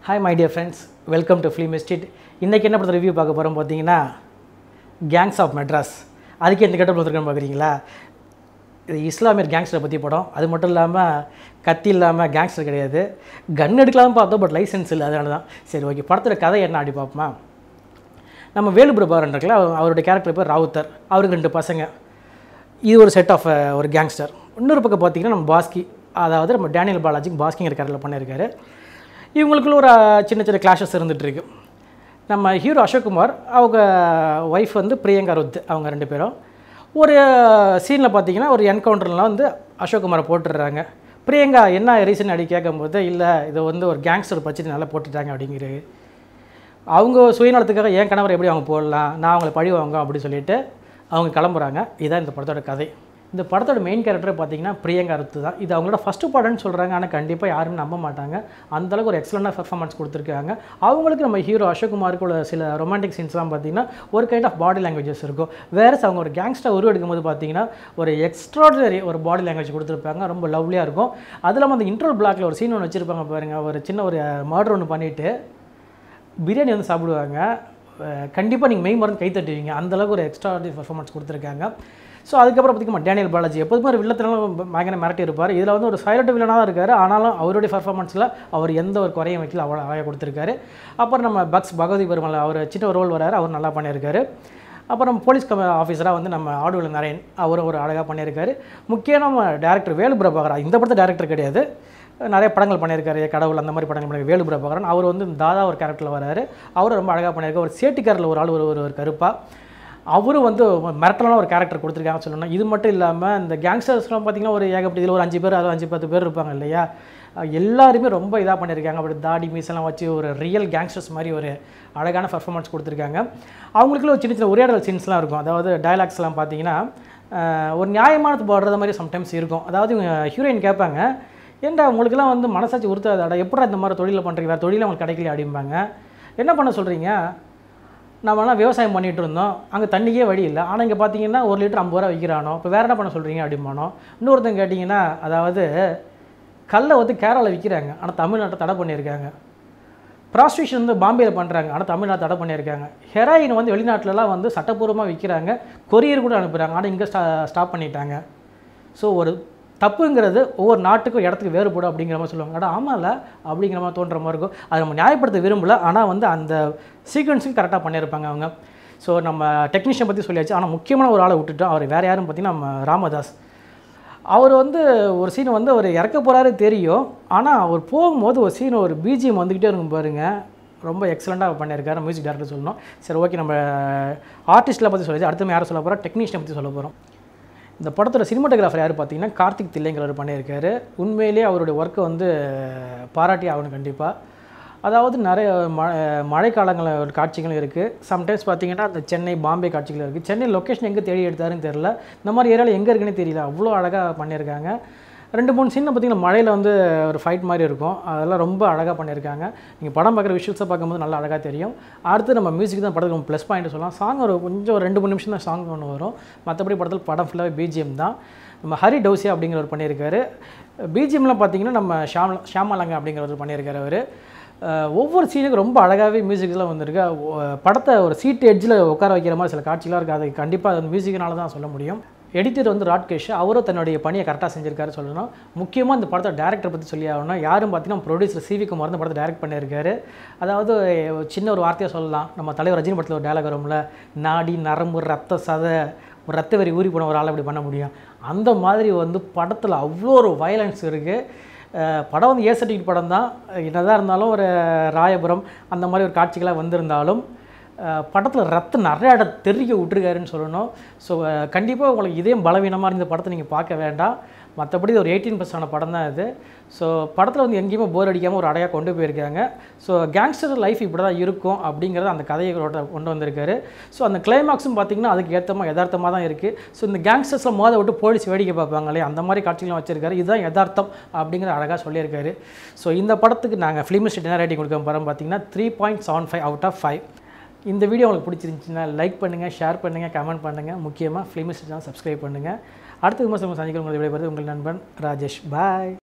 hi my dear friends welcome to film estate இன்றைக்கி என்ன படத்தை ரிவ்யூ பார்க்க போகிறோம் பார்த்தீங்கன்னா கேங்ஸ் ஆஃப் மெட்ராஸ் அதுக்கு எந்த கெட்ட பார்த்துருக்கேன்னு பார்க்குறீங்களா இது இஸ்லாமியர் கேங்ஸ்டரை பற்றி படம் அது மட்டும் இல்லாமல் கத்தி இல்லாமல் கேங்ஸ்டர் கிடையாது கன் எடுக்கலாம்னு பார்த்தோம் பட் லைசன்ஸ் இல்லை அதனால தான் சரி ஓகே படத்தோட கதை என்ன அப்படி பார்ப்போமா நம்ம வேலுபிரபாரன் இருக்குல்ல அவர்- அவருடைய கேரக்டர் பேர் ராவுத்தர் அவருக்கு ரெண்டு பசங்க இது ஒரு செட் ஆஃப் ஒரு கேங்ஸ்டர் இன்னொரு பக்கம் பார்த்தீங்கன்னா நம்ம பாஸ்கி அதாவது நம்ம டேனியல் பாலாஜிக்கு பாஸ்கிங்கிற கேரக்டரில் பண்ணியிருக்காரு இவங்களுக்குள்ள ஒரு அஹ், சின்ன சின்ன கிளாஷஸ் இருந்துகிட்ருக்கு நம்ம ஹீரோ அசோக்குமார் அவங்க ஒய்ஃப் வந்து பிரியங்கா ருத் அவங்க ரெண்டு பேரும் ஒரு சீனில் பார்த்தீங்கன்னா ஒரு என்கவுண்டர்லாம் வந்து அசோக்குமாரை போட்டுடுறாங்க பிரியங்கா என்ன ரீசன் அடி கேட்கும்போது இல்லை இதை வந்து ஒரு கேங்ஸ்டர் பச்சிட்டு நல்லா போட்டுட்டாங்க அப்படிங்கிறது அவங்க சுயநலத்துக்காக என் கணவர் எப்படி அவங்க போடலாம் நான் அவங்கள பழி வாங்க அப்படின்னு சொல்லிட்டு அவங்க கிளம்புறாங்க இதுதான் இந்த படத்தோட கதை இந்த படத்தோட மெயின் கேரக்டர் பார்த்தீங்கன்னா பிரியங்கா ருத்து தான் இது அவங்களோட ஃபஸ்ட்டு படம்னு சொல்கிறாங்க ஆனால் கண்டிப்பாக யாருமே நம்ப மாட்டாங்க அந்தளவுக்கு ஒரு எக்ஸலண்டாக பெர்ஃபார்மன்ஸ் கொடுத்துருக்காங்க அவங்களுக்கு நம்ம ஹீரோ அசோக்குமாருக்கு உள்ள சில ரொமான்டிக் சீன்ஸ்லாம் பார்த்தீங்கன்னா ஒரு கைண்ட் ஆஃப் பாடி லாங்குவேஜஸ் இருக்கும் வேறு அவங்க ஒரு கேங்ஸ்டர் உருவெடுக்கும் போது பார்த்தீங்கன்னா ஒரு எக்ஸ்ட்ராடினரி ஒரு பாடி லாங்குவேஜ் கொடுத்துருப்பாங்க ரொம்ப லவ்லியாக இருக்கும் அது இல்லாமல் அந்த இன்ட்ரோல் பிளாக்ல ஒரு சீன் ஒன்று வச்சுருப்பாங்க பாருங்கள் ஒரு சின்ன ஒரு மர்டர் ஒன்று பண்ணிவிட்டு பிரியாணி வந்து சாப்பிடுவாங்க கண்டிப்பாக நீங்கள் மெய் மருந்து கை தட்டுவீங்க அந்தளவுக்கு ஒரு எக்ஸ்ட்ரா பர்ஃபார்மன்ஸ் கொடுத்துருக்காங்க ஸோ அதுக்கப்புறம் பார்த்திங்கன்னா டேனியல் பாலாஜி எப்போதுமே ஒரு வில்லத்தினாலும் பயங்கர மிரட்டி இருப்பார் இதில் வந்து ஒரு சைலண்ட் வில்லனாக தான் இருக்கார் ஆனாலும் அவருடைய பர்ஃபார்மன்ஸில் அவர் எந்த ஒரு குறையும் வைக்கல அவ்வளோ அழகாக கொடுத்துருக்காரு அப்புறம் நம்ம பக்ஸ் பகவதி பெருமாள் அவர் சின்ன ரோல் வராரு அவர் நல்லா பண்ணியிருக்காரு அப்புறம் போலீஸ் கம ஆஃபீஸராக வந்து நம்ம ஆடுவில் நரேன் அவரும் ஒரு அழகாக பண்ணியிருக்காரு முக்கிய நம்ம டேரக்டர் வேலு பிரபாகரா இந்த படத்தை டேரக்டர் கிடையாது நிறைய படங்கள் பண்ணியிருக்காரு கடவுள் அந்த மாதிரி படங்கள் பண்ணி வேலு பிரபாகரன் அவர் வந்து தாதா ஒரு கேரக்டரில் வராரு அவரும் ரொம்ப அழகாக பண்ணியிருக்காரு ஒரு சேட்டிக்காரில் ஒரு ஆள் ஒரு ஒரு ஒரு கருப்பா அவரும் வந்து மிரட்டலான ஒரு கேரக்டர் கொடுத்துருக்காங்க சொல்லணும் இது மட்டும் இல்லாமல் இந்த கேங்ஸ்டர்ஸ்லாம் பார்த்தீங்கன்னா ஒரு ஏகப்பட்ட இதில் ஒரு அஞ்சு பேர் அது அஞ்சு பத்து பேர் இருப்பாங்க இல்லையா அஹ் எல்லாருமே ரொம்ப இதாக பண்ணியிருக்காங்க அப்படி தாடி மீசெல்லாம் வச்சு ஒரு ரியல் கேங்ஸ்டர்ஸ் மாதிரி ஒரு அழகான பர்ஃபார்மன்ஸ் கொடுத்துருக்காங்க அவங்களுக்குள்ள ஒரு சின்ன சின்ன உரையாடல் சீன்ஸ்லாம் இருக்கும் அதாவது டைலாக்ஸ்லாம் பார்த்தீங்கன்னா அஹ் ஒரு நியாயமானது போடுறது மாதிரி சம்டைம்ஸ் இருக்கும் அதாவது இவங்க ஹீரோயின் கேட்பாங்க ஏன்டா உங்களுக்குலாம் வந்து மனசாட்சி உறுத்தாதாடா எப்படா இந்த மாதிரி தொழிலை பண்ணுறீங்க வேறு தொழில் உங்களுக்கு கிடைக்கல அப்படிம்பாங்க என்ன பண்ண சொல்கிறீங்க நம்மலாம் விவசாயம் பண்ணிகிட்டு இருந்தோம் அங்கே தண்ணிக்கே வழி இல்லை ஆனால் இங்கே பார்த்தீங்கன்னா ஒரு லிட்டர் ஐம்பது ரூபா விற்கிறானோ இப்போ வேறு என்ன பண்ண சொல்கிறீங்க அப்படிம்பானோ இன்னொருத்தங்க கேட்டிங்கன்னா அதாவது கல்லை வந்து கேரளாவில் விற்கிறாங்க ஆனால் தமிழ்நாட்டை தடை பண்ணியிருக்காங்க ப்ராஸ்டியூஷன் வந்து பாம்பேயில் பண்ணுறாங்க ஆனால் தமிழ்நாடு தடை பண்ணியிருக்காங்க ஹெராயின் வந்து வெளிநாட்டிலலாம் வந்து சட்டப்பூர்வமாக விற்கிறாங்க கொரியர் கூட அனுப்புகிறாங்க ஆனால் இங்கே ஸ்டா ஸ்டாப் பண்ணிட்டாங்க ஸோ ஒரு தப்புங்கிறது ஒவ்வொரு நாட்டுக்கும் இடத்துக்கு வேறுபடும் அப்படிங்கிற மாதிரி சொல்லுவாங்க அட ஆமாம்ல அப்படிங்கிற மாதிரி தோன்ற மாதிரி இருக்கும் அதை நம்ம நியாயப்படுத்த விரும்பல ஆனால் வந்து அந்த சீக்வன்ஸுக்கு கரெக்டாக பண்ணியிருப்பாங்க அவங்க ஸோ நம்ம டெக்னீஷியன் பற்றி சொல்லியாச்சு ஆனால் முக்கியமான ஒரு ஆளை விட்டுட்டோம் அவர் வேறு யாரும் பார்த்தீங்கன்னா நம்ம ராமதாஸ் அவர் வந்து ஒரு சீன் வந்து அவர் இறக்க போகிறாரு தெரியும் ஆனால் அவர் போகும்போது ஒரு சீன் ஒரு பிஜிஎம் வந்துக்கிட்டே இருக்கும் பாருங்க ரொம்ப எக்ஸலண்ட்டாக பண்ணியிருக்காரு மியூசிக் டேரக்டர் சொல்லணும் சரி ஓகே நம்ம ஆர்டிஸ்ட்டில் பற்றி சொல்லிச்சு அடுத்து யாரை சொல்ல போகிறோம் டெக்னீஷியனை பற்றி சொல்ல போகிறோம் இந்த படத்தோட சினிமாட்டோகிராஃபர் யார் பார்த்தீங்கன்னா கார்த்திக் தில்லைங்கிறவர் பண்ணியிருக்காரு உண்மையிலேயே அவருடைய ஒர்க்கை வந்து பாராட்டி ஆகணும் கண்டிப்பாக அதாவது நிறைய மழை மழைக்காலங்களில் ஒரு காட்சிகளும் இருக்குது சம்டைம்ஸ் பார்த்தீங்கன்னா அந்த சென்னை பாம்பே காட்சிகள் இருக்குது சென்னை லொக்கேஷன் எங்கே தேடி எடுத்தாருன்னு தெரில இந்த மாதிரி ஏரியாவில் எங்கே இருக்குன்னு தெரியல அவ்வளோ அழகாக பண்ணியிருக்காங்க ரெண்டு மூணு சீனில் பார்த்தீங்கன்னா மழையில் வந்து ஒரு ஃபைட் மாதிரி இருக்கும் அதெல்லாம் ரொம்ப அழகாக பண்ணியிருக்காங்க நீங்கள் படம் பார்க்குற விஷுவல்ஸை பார்க்கும்போது நல்லா அழகாக தெரியும் அடுத்து நம்ம மியூசிக் தான் படத்துக்கு ரொம்ப ப்ளஸ் பாயிண்ட் சொல்லலாம் சாங் ஒரு கொஞ்சம் ஒரு ரெண்டு மூணு நிமிஷம் தான் சாங் ஒன்று வரும் மற்றபடி படத்தில் படம் ஃபுல்லாகவே பிஜிஎம் தான் நம்ம ஹரி டௌசியா அப்படிங்கிறவர் பண்ணியிருக்காரு பிஜிஎம்லாம் பார்த்தீங்கன்னா நம்ம ஷாம் ஷாமலங்க அப்படிங்கிறவர் பண்ணியிருக்காரு அவர் ஒவ்வொரு சீனுக்கும் ரொம்ப அழகாகவே மியூசிக்லாம் வந்திருக்கு ஒ- படத்தை ஒரு சீட் எட்ஜில் உட்கார வைக்கிற மாதிரி சில காட்சிலாம் இருக்குது அது கண்டிப்பாக அது மியூசிக்கினால தான் சொல்ல முடியும் எடிட்டர் வந்து ராட்கேஷ் அவரும் தன்னுடைய பணியை கரெக்டாக செஞ்சிருக்காரு சொல்லணும் முக்கியமாக இந்த படத்தை டேரக்டர் பற்றி சொல்லி ஆகணும் யாரும் பார்த்தீங்கன்னா ப்ரொடியூசர் சிவி குமார் இந்த படத்தை டைரக்ட் பண்ணியிருக்காரு அதாவது ஒரு சின்ன ஒரு வார்த்தையை சொல்லலாம் நம்ம தலைவர் ரஜினி படத்தில் ஒரு டயலாக் வரும்ல நாடி நரம்பு ரத்த சதை ஒரு ரத்த வெறி ஊறி போன ஒரு ஆள் அப்படி பண்ண முடியும் அந்த மாதிரி வந்து படத்தில் அவ்வளோ ஒரு வயலன்ஸ் இருக்குது அஹ் படம் வந்து ஏ சர்டிஃபிகேட் படம் தான் என்னதான் இருந்தாலும் ஒரு ராயபுரம் அந்த மாதிரி ஒரு காட்சிகளாக வந்திருந்தாலும் படத்தில் ரத்தம் நிறைய இடம் தெறிக்க விட்டுருக்காருன்னு சொல்லணும் ஸோ கண்டிப்பாக உங்களுக்கு இதே பலவீனமாக இருந்த படத்தை நீங்கள் பார்க்க வேண்டாம் மற்றபடி இது ஒரு எயிட்டீன் ப்ளஸ் ஆன படம் தான் இது ஸோ படத்தில் வந்து எங்கேயுமே போர் அடிக்காமல் ஒரு அடையாக கொண்டு போயிருக்காங்க ஸோ கேங்ஸ்டர் லைஃப் இப்படி தான் இருக்கும் அப்படிங்கிறத அந்த கதையை கொண்டு கொண்டு வந்திருக்காரு ஸோ அந்த கிளைமாக்ஸும் பார்த்தீங்கன்னா அதுக்கு ஏற்றமாக யதார்த்தமாக தான் இருக்குது ஸோ இந்த கேங்ஸ்டர்ஸில் மோத விட்டு போலீஸ் வேடிக்கை பார்ப்பாங்களே அந்த மாதிரி காட்சிகளும் வச்சிருக்காரு இதுதான் யதார்த்தம் அப்படிங்கிற அழகாக சொல்லியிருக்காரு ஸோ இந்த படத்துக்கு நாங்கள் ஃபிலிம் ஸ்டேட் என்ன ரேட்டிங் கொடுக்க போகிறோம் பார்த்தீங்கன்னா three point seven five out of five இந்த வீடியோ உங்களுக்கு பிடிச்சிருந்துச்சுன்னா லைக் பண்ணுங்கள் ஷேர் பண்ணுங்கள் கமெண்ட் பண்ணுங்கள் முக்கியமாக ஃபிலிம் ஸ்டேட் சப்ஸ்கிரைப் பண்ணுங்கள் அடுத்த விமர்சனம் சந்திக்கிற உங்களை விடைபெறுவது உங்கள் நண்பன் ராஜேஷ் பாய்